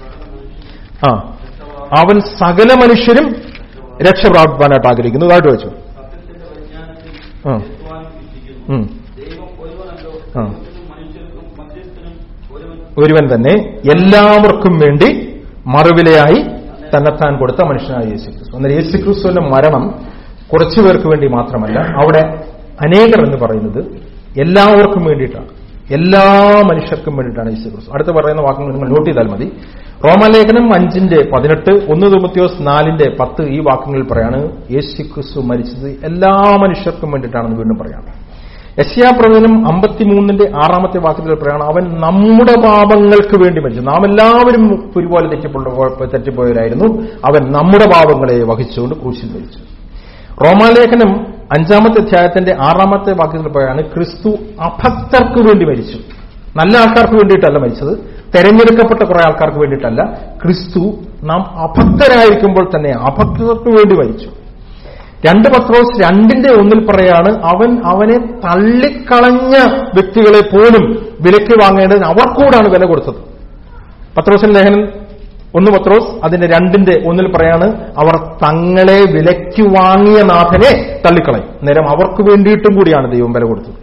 ആ അവൻ സകല മനുഷ്യരും രക്ഷ പ്രാപിക്കാനായിട്ട് ആഗ്രഹിക്കുന്നു ഇതായിട്ട് വെച്ചു സത്യത്തിന്റെ പരിജ്ഞാനത്തിൽ ആ. എത്തുവാനും ഇച്ഛിക്കുന്നു. ഉം. ദൈവം ഒരുവനല്ലോ ആ. ദൈവത്തിനും മനുഷ്യർക്കും മധ്യസ്ഥനും ഒരുവൻ ഒരുവൻ തന്നെ എല്ലാവർക്കും വേണ്ടി മറുവിലയായി തന്നെത്താൻ കൊടുത്ത മനുഷ്യനായ യേശുക്രിസ്തു എന്നാൽ യേശുക്രിസ്തുവിന്റെ മരണം കുറച്ചു പേർക്ക് വേണ്ടി മാത്രമല്ല അവിടെ അനേകർ എന്ന് പറയുന്നത് എല്ലാവർക്കും വേണ്ടിയിട്ടാണ് എല്ലാ മനുഷ്യർക്കും വേണ്ടിയിട്ടാണ് യേശുക്രിസ്തു അടുത്ത് പറയുന്ന വാക്കുകൾ നിങ്ങൾ നോട്ട് ചെയ്താൽ മതി റോമലേഖനം അഞ്ചിന്റെ പതിനെട്ട് ഒന്ന് തുമത്തിയോസ് നാലിന്റെ പത്ത് ഈ വാക്യങ്ങളിൽ പറയാണ് യേശുക്രിസ്തു മരിച്ചത് എല്ലാ മനുഷ്യർക്കും വേണ്ടിയിട്ടാണെന്ന് വീണ്ടും പറയാണ് യശ്യാ പ്രവചനം അമ്പത്തിമൂന്നിന്റെ ആറാമത്തെ വാക്യത്തിൽ പറയാണ് അവൻ നമ്മുടെ പാപങ്ങൾക്ക് വേണ്ടി മരിച്ചു നാം എല്ലാവരും ഒരുപോലെ തെറ്റിപ്പോ തെറ്റിപ്പോയവരായിരുന്നു അവൻ നമ്മുടെ പാപങ്ങളെ വഹിച്ചുകൊണ്ട് ക്രൂശിൽ മരിച്ചു റോമാലേഖനം അഞ്ചാമത്തെ അധ്യായത്തിന്റെ ആറാമത്തെ വാക്യത്തിൽ പറയാണ് ക്രിസ്തു അഭക്തർക്ക് വേണ്ടി മരിച്ചു നല്ല ആൾക്കാർക്ക് വേണ്ടിയിട്ടല്ല മരിച്ചത് തെരഞ്ഞെടുക്കപ്പെട്ട കുറെ ആൾക്കാർക്ക് വേണ്ടിയിട്ടല്ല ക്രിസ്തു നാം അഭക്തരായിരിക്കുമ്പോൾ തന്നെ അഭക്തർക്ക് വേണ്ടി മരിച്ചു രണ്ട് പത്രോസ് രണ്ടിന്റെ ഒന്നിൽ പറയാണ് അവൻ അവനെ തള്ളിക്കളഞ്ഞ വ്യക്തികളെ പോലും വിലയ്ക്ക് വാങ്ങേണ്ടതിന് അവർക്കൂടാണ് വില കൊടുത്തത് പത്രോസിന്റെ ലേഖനം ഒന്ന് പത്രോസ് അതിന്റെ രണ്ടിന്റെ ഒന്നിൽ പറയാണ് അവർ തങ്ങളെ വിലയ്ക്ക് വാങ്ങിയ നാഥനെ തള്ളിക്കളയും നേരം അവർക്ക് വേണ്ടിയിട്ടും കൂടിയാണ് ദൈവം വില കൊടുത്തത്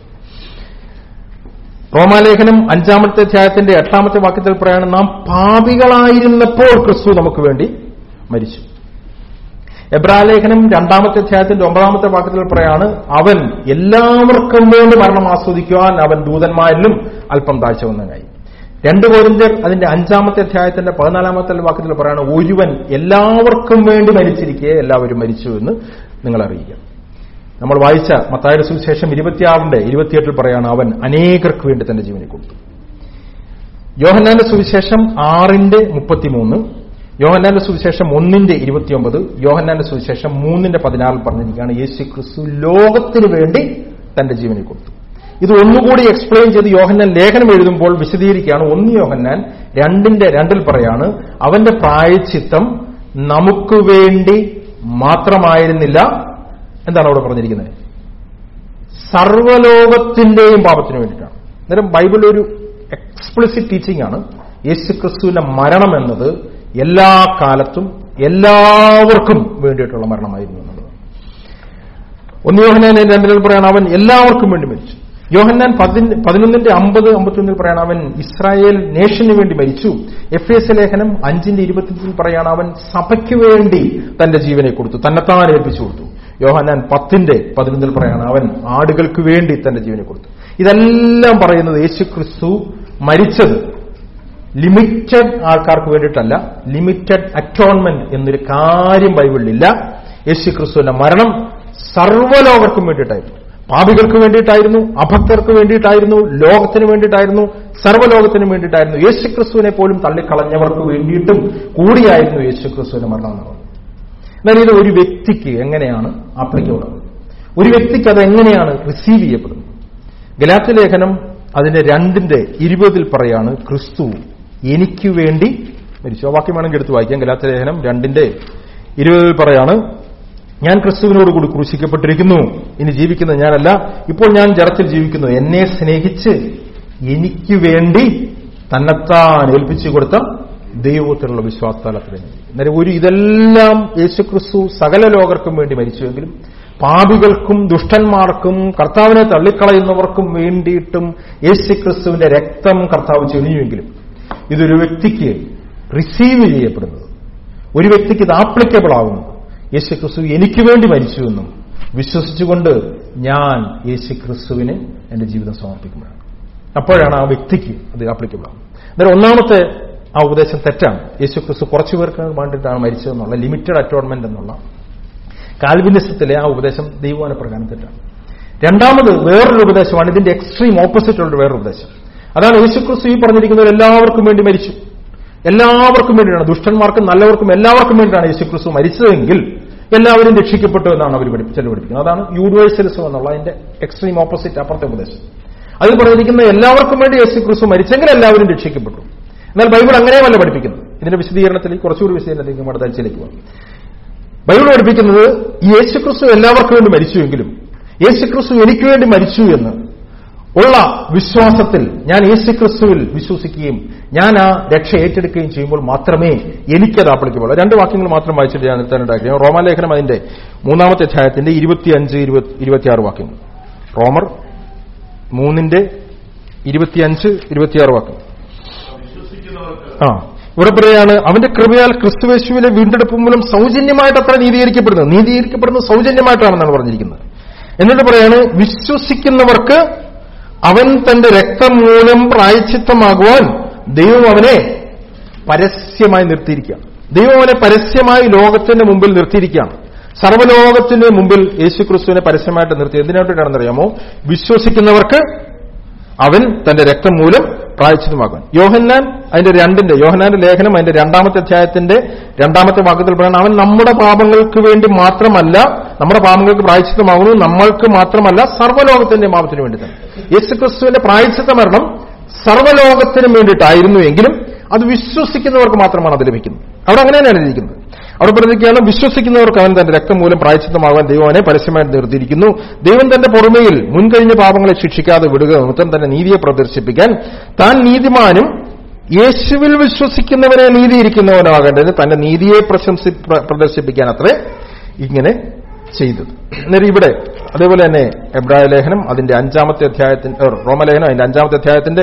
റോമാലേഖനം അഞ്ചാമത്തെ അധ്യായത്തിന്റെ എട്ടാമത്തെ വാക്യത്തിൽ പറയാണ് നാം പാപികളായിരുന്നപ്പോൾ ക്രിസ്തു നമുക്ക് വേണ്ടി മരിച്ചു എബ്രാലേഖനം രണ്ടാമത്തെ അധ്യായത്തിന്റെ ഒമ്പതാമത്തെ വാക്യത്തിൽ പറയാണ് അവൻ എല്ലാവർക്കും വേണ്ടി മരണം ആസ്വദിക്കുവാൻ അവൻ ദൂതന്മാരിലും അല്പം താഴ്ച വന്നതിനായി രണ്ട് കോരിന്ത്യർ അതിന്റെ അഞ്ചാമത്തെ അധ്യായത്തിന്റെ പതിനാലാമത്തെ വാക്യത്തിൽ പറയാണ് ഒരുവൻ എല്ലാവർക്കും വേണ്ടി മരിച്ചിരിക്കെ എല്ലാവരും മരിച്ചു എന്ന് നിങ്ങൾ അറിയിക്കുക നമ്മൾ വായിച്ച മത്തായുടെ സുവിശേഷം ഇരുപത്തിയാറിന്റെ ഇരുപത്തിയെട്ടിൽ പറയാണ് അവൻ അനേകർക്ക് വേണ്ടി തന്റെ ജീവനെ കൊടുത്തു യോഹന്നാന്റെ സുവിശേഷം ആറിന്റെ മുപ്പത്തിമൂന്ന് യോഹന്നാന്റെ സുവിശേഷം ഒന്നിന്റെ ഇരുപത്തിയൊമ്പത് യോഹന്നാന്റെ സുവിശേഷം മൂന്നിന്റെ പതിനാറിൽ പറഞ്ഞിരിക്കുകയാണ് യേശു ക്രിസ്തു ലോകത്തിന് വേണ്ടി തന്റെ ജീവനെ കൊടുത്തു ഇത് ഒന്നുകൂടി എക്സ്പ്ലെയിൻ ചെയ്ത് യോഹന്നാൻ ലേഖനം എഴുതുമ്പോൾ വിശദീകരിക്കുകയാണ് ഒന്ന് യോഹന്നാൻ രണ്ടിന്റെ രണ്ടിൽ പറയാണ് അവന്റെ പ്രായച്ചിത്തം നമുക്ക് വേണ്ടി മാത്രമായിരുന്നില്ല എന്താണ് അവിടെ പറഞ്ഞിരിക്കുന്നത് സർവലോകത്തിന്റെയും പാപത്തിന് വേണ്ടിയിട്ടാണ് അന്നേരം ബൈബിൾ ഒരു എക്സ്പ്ലിസിറ്റ് ടീച്ചിങ് ആണ് യേശു ക്രിസ്തുവിന്റെ മരണം എന്നത് എല്ലാ കാലത്തും എല്ലാവർക്കും വേണ്ടിയിട്ടുള്ള മരണമായിരുന്നു എന്നുള്ളത് ഒന്ന് യോഹന്നാൻ രണ്ടിൽ പറയാണ് അവൻ എല്ലാവർക്കും വേണ്ടി മരിച്ചു യോഹന്നാൻ പതിന- പതിനൊന്നിന്റെ അമ്പത് അമ്പത്തൊന്നിൽ പറയാണ് അവൻ ഇസ്രായേൽ നേഷന് വേണ്ടി മരിച്ചു എഫ് എസ് ലേഖനം അഞ്ചിന്റെ ഇരുപത്തിയഞ്ചിൽ പറയാണ് അവൻ സഭയ്ക്ക് വേണ്ടി തന്റെ ജീവനെ കൊടുത്തു തന്നെത്താൻ ഏൽപ്പിച്ചു കൊടുത്തു യോഹന്നാൻ പത്തിന്റെ പതിനൊന്നിൽ പറയാണ് അവൻ ആടുകൾക്ക് വേണ്ടി തന്റെ ജീവനെ കൊടുത്തു ഇതെല്ലാം പറയുന്നത് യേശു ക്രിസ്തു മരിച്ചത് ലിമിറ്റഡ് ആൾക്കാർക്ക് വേണ്ടിയിട്ടല്ല ലിമിറ്റഡ് അറ്റോൺമെന്റ് എന്നൊരു കാര്യം ബൈബിളിലില്ല യേശു ക്രിസ്തുവിന്റെ മരണം സർവ്വലോകർക്കും വേണ്ടിയിട്ടായിരുന്നു പാപികൾക്ക് വേണ്ടിയിട്ടായിരുന്നു അഭക്തർക്ക് വേണ്ടിയിട്ടായിരുന്നു ലോകത്തിന് വേണ്ടിയിട്ടായിരുന്നു സർവ്വലോകത്തിന് വേണ്ടിയിട്ടായിരുന്നു യേശു ക്രിസ്തുവിനെ പോലും തള്ളിക്കളഞ്ഞവർക്ക് വേണ്ടിയിട്ടും കൂടിയായിരുന്നു യേശു ക്രിസ്തുവിന്റെ മരണം എന്ന് പറയുന്നത് എന്നാൽ ഇത് ഒരു വ്യക്തിക്ക് എങ്ങനെയാണ് ആപ്ലിക്കബിൾ ഒരു വ്യക്തിക്ക് അത് എങ്ങനെയാണ് റിസീവ് ചെയ്യപ്പെടുന്നത് ഗലാത്തി ലേഖനം അതിന്റെ രണ്ടിന്റെ ഇരുപതിൽ പറയാണ് ക്രിസ്തു എനിക്ക് വേണ്ടി മരിച്ചു ആ വാക്യം വേണമെങ്കിൽ എടുത്ത് വായിക്കാം ഗലാത്തി ലേഖനം രണ്ടിന്റെ ഇരുപതിൽ പറയാണ് ഞാൻ ക്രിസ്തുവിനോട് കൂടി ക്രൂശിക്കപ്പെട്ടിരിക്കുന്നു ഇനി ജീവിക്കുന്ന ഞാനല്ല ഇപ്പോൾ ഞാൻ ജഡത്തിൽ ജീവിക്കുന്നു എന്നെ സ്നേഹിച്ച് എനിക്ക് വേണ്ടി തന്നെത്താൻ ഏൽപ്പിച്ചു കൊടുത്ത ദൈവത്തിലുള്ള വിശ്വാസത്താലത്തിൽ അന്നേരം ഒരു ഇതെല്ലാം യേശുക്രിസ്തു സകല ലോകർക്കും വേണ്ടി മരിച്ചുവെങ്കിലും പാപികൾക്കും ദുഷ്ടന്മാർക്കും കർത്താവിനെ തള്ളിക്കളയുന്നവർക്കും വേണ്ടിയിട്ടും യേശുക്രിസ്തുവിന്റെ രക്തം കർത്താവ് ചെളിയുമെങ്കിലും ഇതൊരു വ്യക്തിക്ക് റിസീവ് ചെയ്യപ്പെടുന്നത് ഒരു വ്യക്തിക്ക് ഇത് ആപ്ലിക്കബിൾ ആകുന്നത് യേശുക്രിസ്തു എനിക്ക് വേണ്ടി മരിച്ചുവെന്നും വിശ്വസിച്ചുകൊണ്ട് ഞാൻ യേശുക്രിസ്തുവിന് എന്റെ ജീവിതം സമർപ്പിക്കുമ്പോഴാണ് അപ്പോഴാണ് ആ വ്യക്തിക്ക് അത് ആപ്ലിക്കബിൾ ആകുന്നത് അന്നേരം ഒന്നാമത്തെ ആ ഉപദേശം തെറ്റാണ് യേശുക്രിസ്തു കുറച്ചു പേർക്ക് വേണ്ടിയിട്ടാണ് മരിച്ചതെന്നുള്ള ലിമിറ്റഡ് അറ്റോൺമെന്റ് എന്നുള്ള കാൽവിനിസത്തിലെ ആ ഉപദേശം ദൈവവാന പ്രകാരം തെറ്റാണ് രണ്ടാമത് വേറൊരു ഉപദേശമാണ് ഇതിന്റെ എക്സ്ട്രീം ഓപ്പോസിറ്റ് ഉള്ള വേറൊരു ഉപദേശം അതാണ് യേശുക്രിസ്തു ഈ പറഞ്ഞിരിക്കുന്നവർ എല്ലാവർക്കും വേണ്ടി മരിച്ചു എല്ലാവർക്കും വേണ്ടിയാണ് ദുഷ്ടന്മാർക്കും നല്ലവർക്കും എല്ലാവർക്കും വേണ്ടിയാണ് യേശുക്രിസ്തു മരിച്ചതെങ്കിൽ എല്ലാവരും രക്ഷിക്കപ്പെട്ടു എന്നാണ് അവർ ചില പഠിപ്പിക്കുന്നത് അതാണ് യൂണിവേഴ്സലിസം എന്നുള്ള അതിന്റെ എക്സ്ട്രീം ഓപ്പോസിറ്റ് അപ്പുറത്തെ ഉപദേശം അതിൽ പറഞ്ഞിരിക്കുന്ന എല്ലാവർക്കും വേണ്ടി യേശുക്രിസ്തു മരിച്ചെങ്കിൽ എല്ലാവരും രക്ഷിക്കപ്പെട്ടു എന്നാൽ ബൈബിൾ അങ്ങനെയുമല്ല പഠിപ്പിക്കുന്നത് ഇതിന്റെ വിശദീകരണത്തിലേക്ക് കുറച്ചുകൂടി വിശദീകരണത്തിലേക്ക് നമ്മുടെ താഴ്ചയിലേക്ക് പോകാം ബൈബിൾ പഠിപ്പിക്കുന്നത് ഈ യേശുക്രിസ്തു എല്ലാവർക്കും വേണ്ടി മരിച്ചുവെങ്കിലും യേശുക്രിസ്തു എനിക്ക് വേണ്ടി മരിച്ചു എന്ന് ഉള്ള വിശ്വാസത്തിൽ ഞാൻ യേശുക്രിസ്തുവിൽ വിശ്വസിക്കുകയും ഞാൻ ആ രക്ഷ ഏറ്റെടുക്കുകയും ചെയ്യുമ്പോൾ മാത്രമേ എനിക്കത് ആപ്ലിക്കബിൾ രണ്ട് വാക്യങ്ങൾ മാത്രം വായിച്ചിട്ട് ഞാൻ നിർത്താനുണ്ടാക്കി റോമാലേഖനം അതിന്റെ മൂന്നാമത്തെ അധ്യായത്തിന്റെ ഇരുപത്തിയഞ്ച് ഇരുപത്തിയാറ് വാക്യങ്ങൾ റോമർ മൂന്നിന്റെ ഇരുപത്തിയഞ്ച് ഇരുപത്തിയാറ് വാക്യം വിശ്വസിക്കുന്നവർക്ക് ആ ഇവിടെ പറയാണ് അവന്റെ കൃപയാൽ ക്രിസ്തുവേശുവിലെ വീണ്ടെടുപ്പ് മൂലം സൗജന്യമായിട്ട് അത്ര നീതീകരിക്കപ്പെടുന്നത് നീതീകരിക്കപ്പെടുന്നത് സൗജന്യമായിട്ടാണെന്നാണ് പറഞ്ഞിരിക്കുന്നത് എന്നിട്ട് പറയാണ് വിശ്വസിക്കുന്നവർക്ക് അവൻ തന്റെ രക്തം മൂലം പ്രായച്ചിത്തമാകുവാൻ ദൈവം അവനെ പരസ്യമായി നിർത്തിയിരിക്കുകയാണ് ദൈവം അവനെ പരസ്യമായി ലോകത്തിന്റെ മുമ്പിൽ നിർത്തിയിരിക്കുകയാണ് സർവ്വലോകത്തിന്റെ മുമ്പിൽ യേശു ക്രിസ്തുവിനെ പരസ്യമായിട്ട് നിർത്തി എന്തിനായിട്ടാണെന്നറിയാമോ വിശ്വസിക്കുന്നവർക്ക് അവൻ തന്റെ രക്തം മൂലം പ്രായച്ചിതമാകാൻ യോഹന്നാൻ അതിന്റെ രണ്ടിന്റെ യോഹന്നാന്റെ ലേഖനം അതിന്റെ രണ്ടാമത്തെ അധ്യായത്തിന്റെ രണ്ടാമത്തെ വാക്യത്തിൽ പറയുന്നത് അവൻ നമ്മുടെ പാപങ്ങൾക്ക് വേണ്ടി മാത്രമല്ല നമ്മുടെ പാപങ്ങൾക്ക് പ്രായച്ചിത്തമാകുന്നു നമ്മൾക്ക് മാത്രമല്ല സർവ്വലോകത്തിന്റെ പാപത്തിന് വേണ്ടി തന്നെ യേശുക്രിസ്തുവിന്റെ പ്രായച്ചിത്ത മരണം സർവ്വലോകത്തിനും വേണ്ടിയിട്ടായിരുന്നു എങ്കിലും അത് വിശ്വസിക്കുന്നവർക്ക് മാത്രമാണ് അത് ലഭിക്കുന്നത് അവിടെ അങ്ങനെ തന്നെയാണ് ഇരിക്കുന്നത് അവിടെ പറഞ്ഞിരിക്കുകയാണ് വിശ്വസിക്കുന്നവർക്ക് അവൻ തന്റെ രക്തം മൂലം പ്രായച്ചിത്തമാകാൻ ദൈവനെ പരസ്യമായിട്ട് നിർത്തിയിരിക്കുന്നു ദൈവം തന്റെ പുറമേയിൽ മുൻകഴിഞ്ഞ പാപങ്ങളെ ശിക്ഷിക്കാതെ വിടുക നിമിത്തം തന്റെ നീതിയെ പ്രദർശിപ്പിക്കാൻ താൻ നീതിമാനും യേശുവിൽ വിശ്വസിക്കുന്നവനെ നീതിയിരിക്കുന്നവനാകേണ്ടതിന് തന്റെ നീതിയെ പ്രശംസി പ്ര- പ്രദർശിപ്പിക്കാൻ അത്രേ ഇങ്ങനെ ചെയ്തത് അന്നേരം ഇവിടെ അതേപോലെ തന്നെ എബ്രായ ലേഖനം അതിന്റെ അഞ്ചാമത്തെ അധ്യായത്തിന്റെ ഏ, റോമലേഖനം അതിന്റെ അഞ്ചാമത്തെ അധ്യായത്തിന്റെ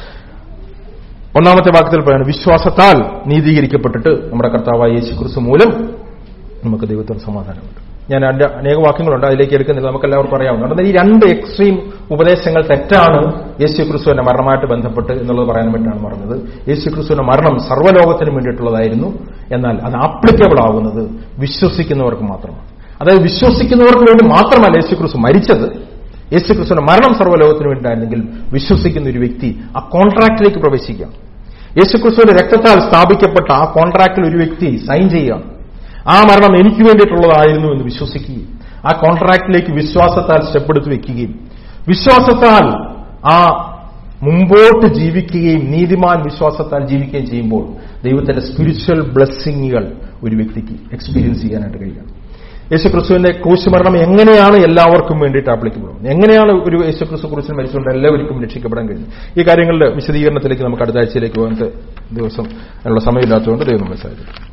ഒന്നാമത്തെ വാക്യത്തിൽ പറയുന്നത് വിശ്വാസത്താൽ നീതീകരിക്കപ്പെട്ടിട്ട് നമ്മുടെ കർത്താവായ യേശു ക്രിസ്തു മൂലം നമുക്ക് ദൈവത്തിന് സമാധാനമുണ്ട് ഞാൻ അതിന്റെ അനേക വാക്യങ്ങളുണ്ട് അതിലേക്ക് എടുക്കുന്നില്ല നമുക്ക് എല്ലാവർക്കും അറിയാവുന്നതാണ് എന്നാൽ ഈ രണ്ട് എക്സ്ട്രീം ഉപദേശങ്ങൾ തെറ്റാണ് യേശു ക്രിസ്തുവിന്റെ മരണമായിട്ട് ബന്ധപ്പെട്ട് എന്നുള്ളത് പറയാൻ വേണ്ടിയാണ് പറഞ്ഞത് യേശു ക്രിസ്തുവിന്റെ മരണം സർവ്വലോകത്തിനും വേണ്ടിയിട്ടുള്ളതായിരുന്നു എന്നാൽ അത് ആപ്ലിക്കബിൾ ആവുന്നത് വിശ്വസിക്കുന്നവർക്ക് മാത്രമാണ് അതായത് വിശ്വസിക്കുന്നവർക്ക് വേണ്ടി മാത്രമല്ല യേശു ക്രിസ്തു മരിച്ചത് യേശു ക്രിസ്തുവിന്റെ മരണം സർവ്വലോകത്തിന് വേണ്ടിയായിരുന്നെങ്കിൽ വിശ്വസിക്കുന്ന ഒരു വ്യക്തി ആ കോൺട്രാക്റ്റിലേക്ക് പ്രവേശിക്കാം യേശു ക്രിസ്തുവിന്റെ രക്തത്താൽ സ്ഥാപിക്കപ്പെട്ട ആ കോൺട്രാക്റ്റിൽ ഒരു വ്യക്തി സൈൻ ചെയ്യുകയാണ് ആ മരണം എനിക്ക് വേണ്ടിയിട്ടുള്ളതായിരുന്നു എന്ന് വിശ്വസിക്കുകയും ആ കോൺട്രാക്റ്റിലേക്ക് വിശ്വാസത്താൽ സ്റ്റെപ്പ് എടുത്ത് വെക്കുകയും വിശ്വാസത്താൽ ആ മുമ്പോട്ട് ജീവിക്കുകയും നീതിമാൻ വിശ്വാസത്താൽ ജീവിക്കുകയും ചെയ്യുമ്പോൾ ദൈവത്തിന്റെ സ്പിരിച്വൽ ബ്ലെസ്സിങ്ങുകൾ ഒരു വ്യക്തിക്ക് എക്സ്പീരിയൻസ് ചെയ്യാനായിട്ട് കഴിയും യേശുക്രിസ്തുവിന്റെ ക്രൂശുമരണം എങ്ങനെയാണ് എല്ലാവർക്കും വേണ്ടിയിട്ട് ആപ്ലിക്കബിൾ എങ്ങനെയാണ് ഒരു യേശുക്രിസ്തു കുറിച്ച് മരിച്ചുകൊണ്ട് എല്ലാവർക്കും രക്ഷിക്കപ്പെടാൻ കഴിയും ഈ കാര്യങ്ങളുടെ വിശദീകരണത്തിലേക്ക് നമുക്ക് അടുത്ത ആഴ്ചയിലേക്ക് പോകാൻ ദിവസം അതിനുള്ള സമയമില്ലാത്തതുകൊണ്ട് ദൈവം നമ്മളെ സഹായിക്കും